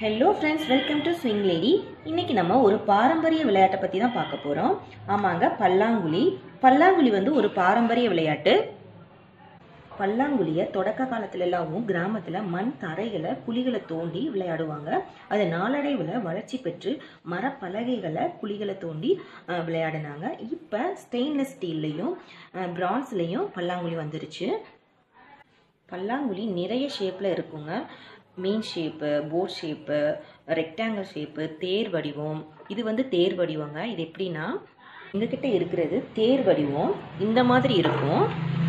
hello friends welcome to swing lady இன்னைக்கு நம்ம ஒரு பாரம்பரிய விளையாட்டை பற்றி தான் பார்க்க போகிறோம் ஆமாங்க பல்லாங்குழி பல்லாங்குழி வந்து ஒரு பாரம்பரிய விளையாட்டு பல்லாங்குழியை தொடக்க காலத்துல எல்லாமும் கிராமத்தில் மண் தரைகளை குழிகளை தோண்டி விளையாடுவாங்க அது நாளடைவில் வளர்ச்சி பெற்று மரப்பலகைகளை குழிகளை தோண்டி அஹ், விளையாடினாங்க இப்போ ஸ்டெயின்லெஸ் ஸ்டீல்லையும் பிரான்ஸ்லேயும் பல்லாங்குழி வந்துருச்சு பல்லாங்குழி நிறைய ஷேப்பில் இருக்குங்க மீன் shape boat shape rectangle shape தேர் வடிவம் இது வந்து தேர் வடிவங்க இது எப்படின்னா எங்ககிட்ட இருக்கிறது தேர் வடிவம் இந்த மாதிரி இருக்கும்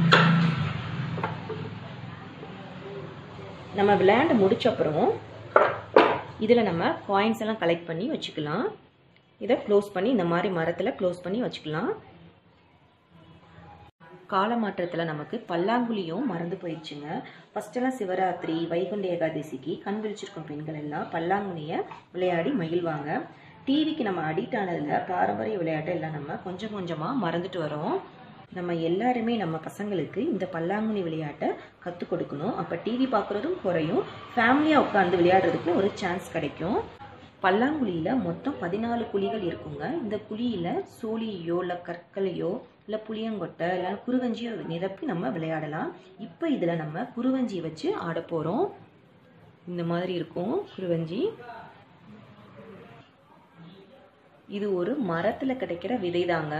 நம்ம விளையாண்டு முடிச்ச அப்புறம் இதில் நம்ம காயின்ஸ் எல்லாம் கலெக்ட் பண்ணி வச்சுக்கலாம் இதை க்ளோஸ் பண்ணி இந்த மாதிரி மரத்தில் க்ளோஸ் பண்ணி வச்சுக்கலாம் காலமாற்றத்தில் நமக்கு பல்லாங்குழியும் மறந்து போயிடுச்சுங்க ஃபஸ்ட்டெல்லாம் சிவராத்திரி வைகுண்ட ஏகாதசிக்கு கண் விழிச்சிருக்கும் பெண்கள் எல்லாம் பல்லாங்குழியை விளையாடி மகிழ்வாங்க டிவிக்கு நம்ம அடிக்ட் ஆனதில் பாரம்பரிய விளையாட்டை எல்லாம் நம்ம கொஞ்சம் கொஞ்சமாக மறந்துட்டு வரோம் நம்ம எல்லாருமே நம்ம பசங்களுக்கு இந்த பல்லாங்குழி விளையாட்டை கற்றுக் கொடுக்கணும் அப்போ டிவி பார்க்குறதும் குறையும் ஃபேமிலியாக உட்காந்து விளையாடுறதுக்கு ஒரு சான்ஸ் கிடைக்கும் பல்லாங்குழியில் மொத்தம் பதினாலு குழிகள் இருக்குங்க இந்த குழியில் சோழியோ இல்லை கற்களையோ இல்லை புளியங்கொட்டை இல்லை குருவஞ்சியோ நிரப்பி நம்ம விளையாடலாம் இப்போ இதில் நம்ம குருவஞ்சி வச்சு ஆட போகிறோம் இந்த மாதிரி இருக்கும் குருவஞ்சி இது ஒரு மரத்தில் கிடைக்கிற விதைதாங்க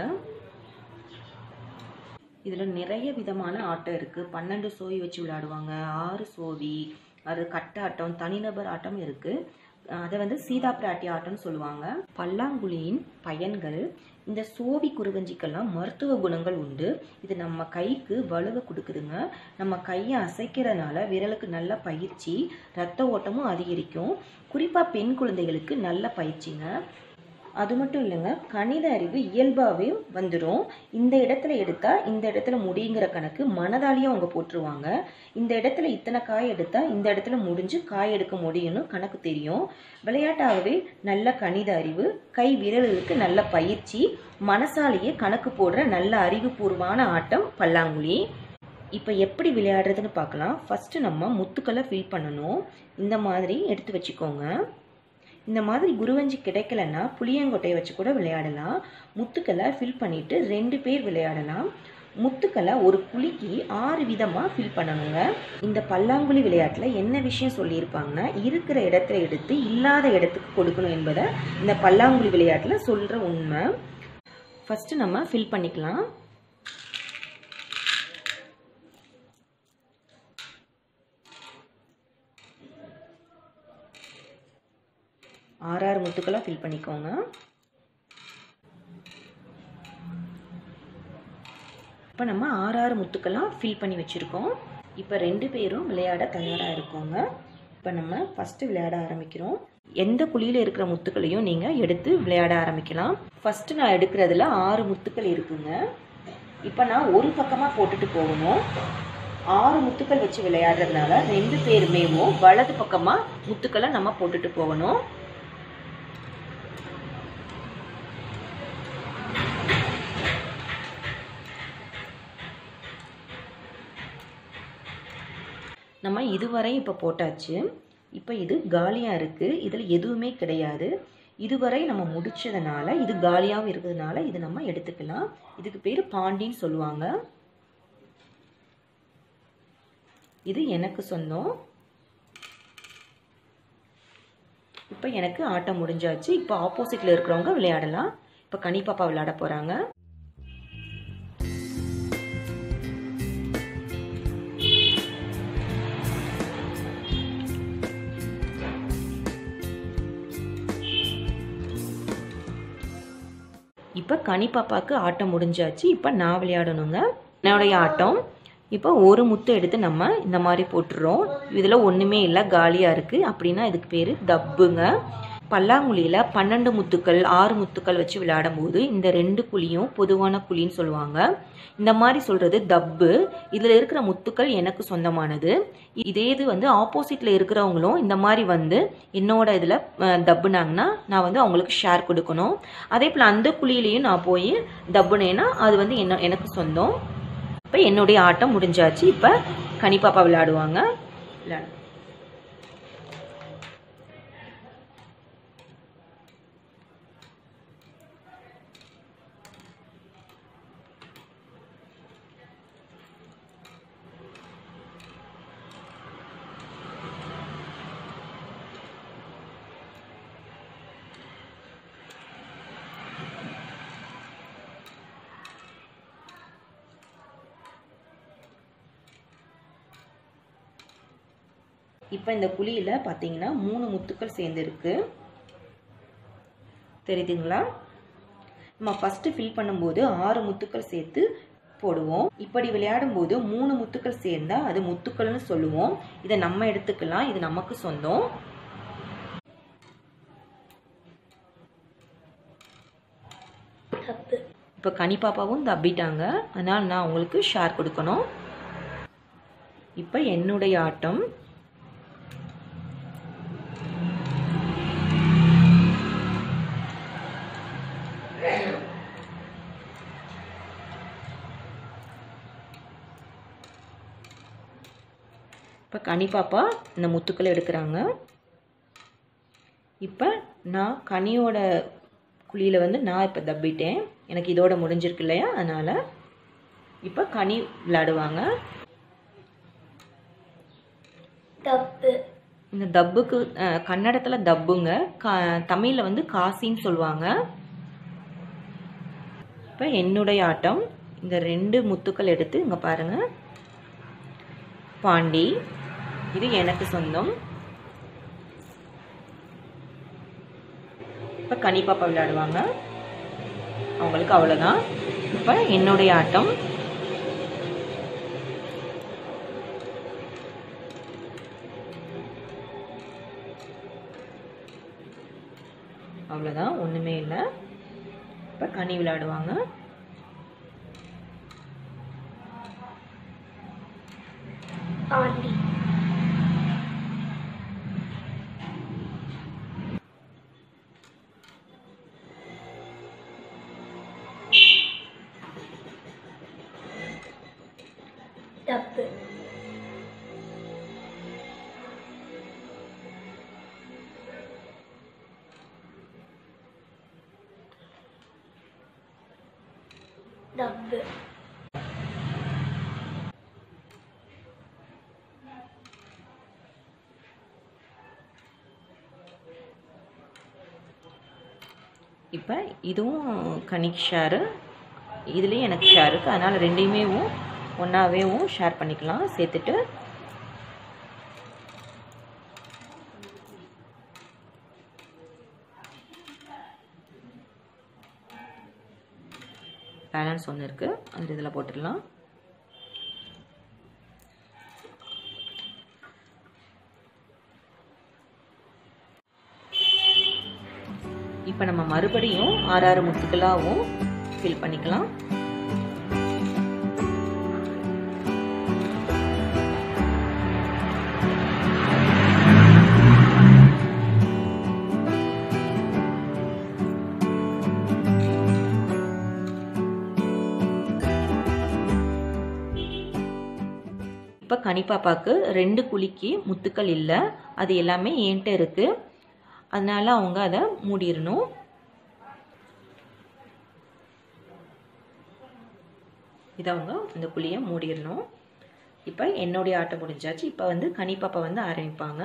இதில் நிறைய விதமான ஆட்டம் இருக்குது பன்னெண்டு சோவி வச்சு விளையாடுவாங்க ஆறு சோவி அது கட்ட ஆட்டம் தனிநபர் ஆட்டம் இருக்குது அதை வந்து சீதா பிராட்டி ஆட்டம்னு சொல்லுவாங்க பல்லாங்குழியின் பயன்கள் இந்த சோவி குருவஞ்சிக்கெல்லாம் மருத்துவ குணங்கள் உண்டு இது நம்ம கைக்கு வலுவை கொடுக்குதுங்க நம்ம கையை அசைக்கிறதுனால விரலுக்கு நல்ல பயிற்சி ரத்த ஓட்டமும் அதிகரிக்கும் குறிப்பாக பெண் குழந்தைகளுக்கு நல்ல பயிற்சிங்க அது மட்டும் இல்லைங்க கணித அறிவு இயல்பாகவே வந்துடும் இந்த இடத்துல எடுத்தா இந்த இடத்துல முடிங்கிற கணக்கு மனதாலேயும் அவங்க போட்டுருவாங்க இந்த இடத்துல இத்தனை காய் எடுத்தா இந்த இடத்துல முடிஞ்சு காய் எடுக்க முடியும்னு கணக்கு தெரியும் விளையாட்டாகவே நல்ல கணித அறிவு கை விரல்களுக்கு நல்ல பயிற்சி மனசாலேயே கணக்கு போடுற நல்ல அறிவுபூர்வமான ஆட்டம் பல்லாங்குழி இப்போ எப்படி விளையாடுறதுன்னு பார்க்கலாம் ஃபஸ்ட்டு நம்ம முத்துக்களை ஃபில் பண்ணணும் இந்த மாதிரி எடுத்து வச்சுக்கோங்க இந்த மாதிரி குருவஞ்சி கிடைக்கலன்னா புளியங்கொட்டையை வச்சு கூட விளையாடலாம் முத்துக்களை ஃபில் பண்ணிட்டு ரெண்டு பேர் விளையாடலாம் முத்துக்களை ஒரு குழிக்கு ஆறு விதமாக ஃபில் பண்ணணுங்க இந்த பல்லாங்குழி விளையாட்டில் என்ன விஷயம் சொல்லியிருப்பாங்கன்னா இருக்கிற இடத்துல எடுத்து இல்லாத இடத்துக்கு கொடுக்கணும் என்பதை இந்த பல்லாங்குழி விளையாட்டில் சொல்கிற உண்மை ஃபஸ்ட்டு நம்ம ஃபில் பண்ணிக்கலாம் ஆறாறு முத்துக்களாக ஃபில் பண்ணிக்கோங்க இப்போ நம்ம ஆறாறு முத்துக்கெல்லாம் ஃபில் பண்ணி வச்சுருக்கோம் இப்போ ரெண்டு பேரும் விளையாட தயாராக இருக்கோங்க இப்போ நம்ம ஃபஸ்ட்டு விளையாட ஆரம்பிக்கிறோம் எந்த குழியில் இருக்கிற முத்துக்களையும் நீங்கள் எடுத்து விளையாட ஆரம்பிக்கலாம் ஃபஸ்ட்டு நான் எடுக்கிறதுல ஆறு முத்துக்கள் இருக்குங்க இப்போ நான் ஒரு பக்கமாக போட்டுட்டு போகணும் ஆறு முத்துக்கள் வச்சு விளையாடுறதுனால ரெண்டு பேருமேவும் வலது பக்கமாக முத்துக்களை நம்ம போட்டுட்டு போகணும் நம்ம இதுவரை இப்போ போட்டாச்சு இப்போ இது காலியாக இருக்குது இதில் எதுவுமே கிடையாது இதுவரை நம்ம முடிச்சதுனால இது காலியாகவும் இருக்கிறதுனால இது நம்ம எடுத்துக்கலாம் இதுக்கு பேர் பாண்டின்னு சொல்லுவாங்க இது எனக்கு சொந்தம் இப்போ எனக்கு ஆட்டம் முடிஞ்சாச்சு இப்போ ஆப்போசிட்டில் இருக்கிறவங்க விளையாடலாம் இப்போ கனி பாப்பா விளையாட போகிறாங்க இப்போ கனி பாப்பாவுக்கு ஆட்டம் முடிஞ்சாச்சு இப்போ நான் விளையாடணுங்க என்னுடைய ஆட்டம் இப்போ ஒரு முத்து எடுத்து நம்ம இந்த மாதிரி போட்டுடுறோம் இதில் ஒன்றுமே இல்லை காலியாக இருக்குது அப்படின்னா இதுக்கு பேர் தப்புங்க பல்லாங்குழியில் பன்னெண்டு முத்துக்கள் ஆறு முத்துக்கள் வச்சு விளையாடும்போது இந்த ரெண்டு குழியும் பொதுவான குழின்னு சொல்லுவாங்க இந்த மாதிரி சொல்கிறது தப்பு இதில் இருக்கிற முத்துக்கள் எனக்கு சொந்தமானது இதே இது வந்து ஆப்போசிட்டில் இருக்கிறவங்களும் இந்த மாதிரி வந்து என்னோட இதில் தப்புனாங்கன்னா நான் வந்து அவங்களுக்கு ஷேர் கொடுக்கணும் அதே போல் அந்த குழியிலையும் நான் போய் தப்புனேன்னா அது வந்து என்ன எனக்கு சொந்தம் இப்போ என்னுடைய ஆட்டம் முடிஞ்சாச்சு இப்போ கனிப்பாப்பா விளையாடுவாங்க விளையாடு இப்போ இந்த குழியில் பார்த்தீங்கன்னா மூணு முத்துக்கள் சேர்ந்துருக்கு தெரியுதுங்களா நம்ம ஃபஸ்ட்டு ஃபில் பண்ணும்போது ஆறு முத்துக்கள் சேர்த்து போடுவோம் இப்படி விளையாடும் போது மூணு முத்துக்கள் சேர்ந்தா அது முத்துக்கள்னு சொல்லுவோம் இதை நம்ம எடுத்துக்கலாம் இது நமக்கு சொந்தம் தப்பு இப்போ கனி பாப்பாவும் தப்பிட்டாங்க அதனால் நான் உங்களுக்கு ஷேர் கொடுக்கணும் இப்போ என்னுடைய ஆட்டம் இப்போ கனி பாப்பா இந்த முத்துக்களை எடுக்கிறாங்க இப்போ நான் கனியோட குழியில் வந்து நான் இப்போ தப்பிட்டேன் எனக்கு இதோட முடிஞ்சிருக்கு இல்லையா அதனால் இப்போ கனி விளையாடுவாங்க தப்பு இந்த தப்புக்கு அஹ், கன்னடத்தில் தப்புங்க கா தமிழில் வந்து காசின்னு சொல்லுவாங்க இப்போ என்னுடைய ஆட்டம் இந்த ரெண்டு முத்துக்கள் எடுத்து இங்கே பாருங்கள் பாண்டி இது எனக்கு சொந்தம் இப்போ கனி பாப்பா விளையாடுவாங்க அவங்களுக்கு அவ்வளோதான் இப்போ என்னுடைய ஆட்டம் அவ்வளோதான் ஒன்றுமே இல்லை இப்போ கனி விளையாடுவாங்க பாண்டி தப்பு தப்பு இப்போ இதுவும் கனிக்கு ஷேரு இதுலேயும் எனக்கு ஷேர் இருக்குது அதனால் ரெண்டையுமேவும் ஒன்றாவேவும் ஷேர் பண்ணிக்கலாம் சேர்த்துட்டு பேலன்ஸ் ஒன்று இருக்குது அந்த இதில் போட்டுடலாம் இப்போ நம்ம மறுபடியும் ஆறாறு முத்துக்களாகவும் ஃபில் பண்ணிக்கலாம் இப்போ கனிப்பாப்பாவுக்கு ரெண்டு குழிக்கு முத்துக்கள் இல்லை அது எல்லாமே என்கிட்ட இருக்குது அதனால அவங்க அதை மூடிடணும் இதை அவங்க இந்த குழியை மூடிடணும் இப்போ என்னுடைய ஆட்டம் முடிஞ்சாச்சு இப்போ வந்து கனிப்பாப்பா வந்து ஆரம்பிப்பாங்க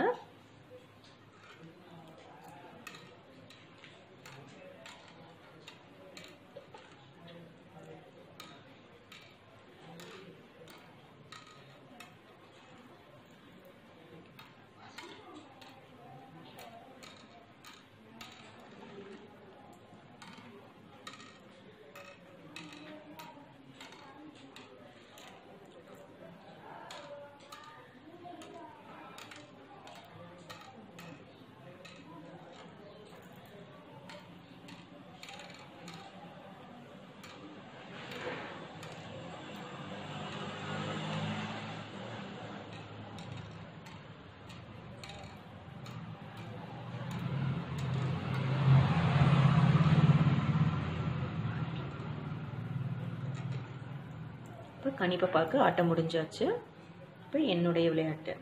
இப்போ கனிப்பாப்பாவுக்கு ஆட்டம் முடிஞ்சாச்சு இப்போ என்னுடைய விளையாட்டு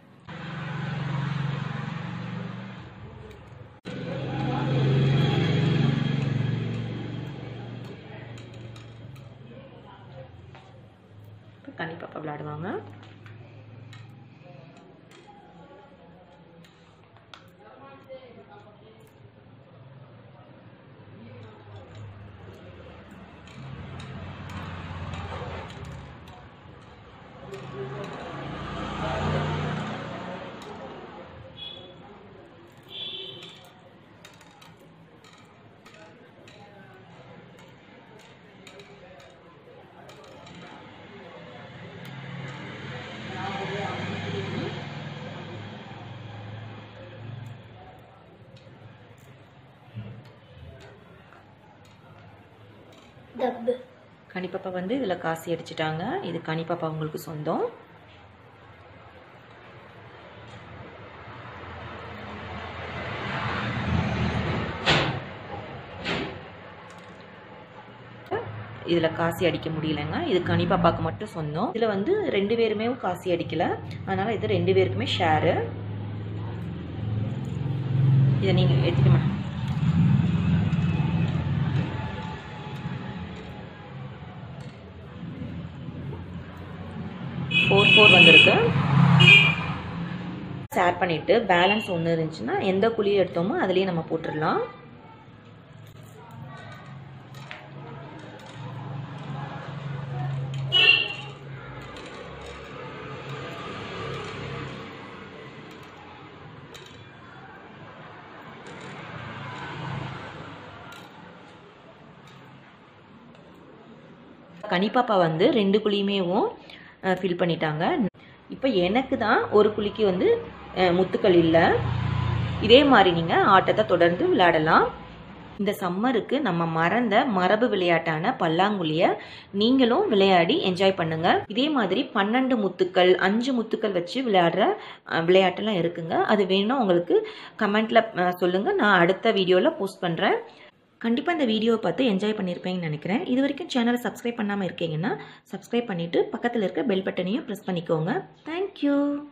இப்போ கனிப்பாப்பா விளையாடுவாங்க டப்பு கனிப்பாப்பா வந்து இதில் காசி அடிச்சிட்டாங்க இது கனிப்பாப்பா உங்களுக்கு சொந்தம் இதில் காசி அடிக்க முடியலைங்க இது கனிப்பாப்பாக்கு மட்டும் சொந்தம் இதில் வந்து ரெண்டு பேருமே காசி அடிக்கல அதனால் இது ரெண்டு பேருக்குமே ஷேரு இதை நீங்கள் எடுத்துக்கணும் ஃபோர் ஃபோர் வந்திருக்கு ஷேர் பண்ணிவிட்டு பேலன்ஸ் ஒன்று இருந்துச்சுன்னா எந்த குழியை எடுத்தோமோ அதுலேயே நம்ம போட்டுடலாம் கனிப்பாப்பா வந்து ரெண்டு குழியுமேவும் ஃபில் பண்ணிட்டாங்க இப்போ எனக்கு தான் ஒரு குழிக்கு வந்து அஹ், முத்துக்கள் இல்லை இதே மாதிரி நீங்கள் ஆட்டத்தை தொடர்ந்து விளையாடலாம் இந்த சம்மருக்கு நம்ம மறந்த மரபு விளையாட்டான பல்லாங்குழிய நீங்களும் விளையாடி என்ஜாய் பண்ணுங்க இதே மாதிரி பன்னெண்டு முத்துக்கள் அஞ்சு முத்துக்கள் வச்சு விளையாடுற அஹ், விளையாட்டெல்லாம் இருக்குங்க அது வேணும்னா உங்களுக்கு கமெண்ட்ல அஹ், சொல்லுங்க நான் அடுத்த வீடியோவில் போஸ்ட் பண்ணுறேன் கண்டிப்பாக இந்த வீடியோவை பார்த்து என்ஜாய் பண்ணியிருப்பேன்னு நினைக்கிறேன் இது வரைக்கும் சேனலை சப்ஸ்கிரைப் பண்ணாமல் இருக்கீங்கன்னா சப்ஸ்கிரைப் பண்ணிவிட்டு பக்கத்தில் இருக்க பெல் பட்டனையும் ப்ரெஸ் பண்ணிக்கோங்க தேங்க்யூ